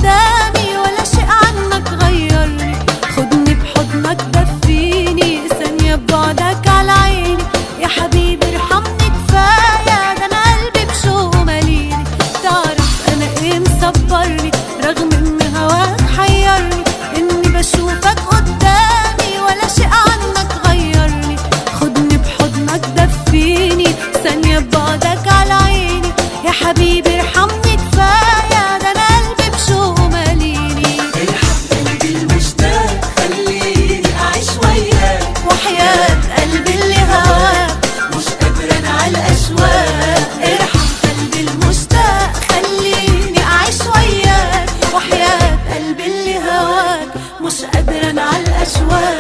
قدامي ولا شيء عنك غيرني خدني بحضنك دفيني ثانية ببعدك على عيني يا حبيبي ارحمني كفاية ده أنا قلبي بشوق مليني تعرف أنا إيه مصبرني رغم إن هواك حيرني إني بشوفك قدامي ولا شيء عنك غيرني خدني بحضنك دفيني ثانية ببعدك على عيني يا حبيبي ارحمني كفاية ده أنا قلبي بشوق مليني ارحم قلبي المشتاق خليني أعيش وياك وحياة قلبي اللي هواك مش قادرة أنا على الأشواق ارحم قلبي المشتاق خليني أعيش وياك وحياة قلبي اللي هواك مش قادرة أنا على الأشواق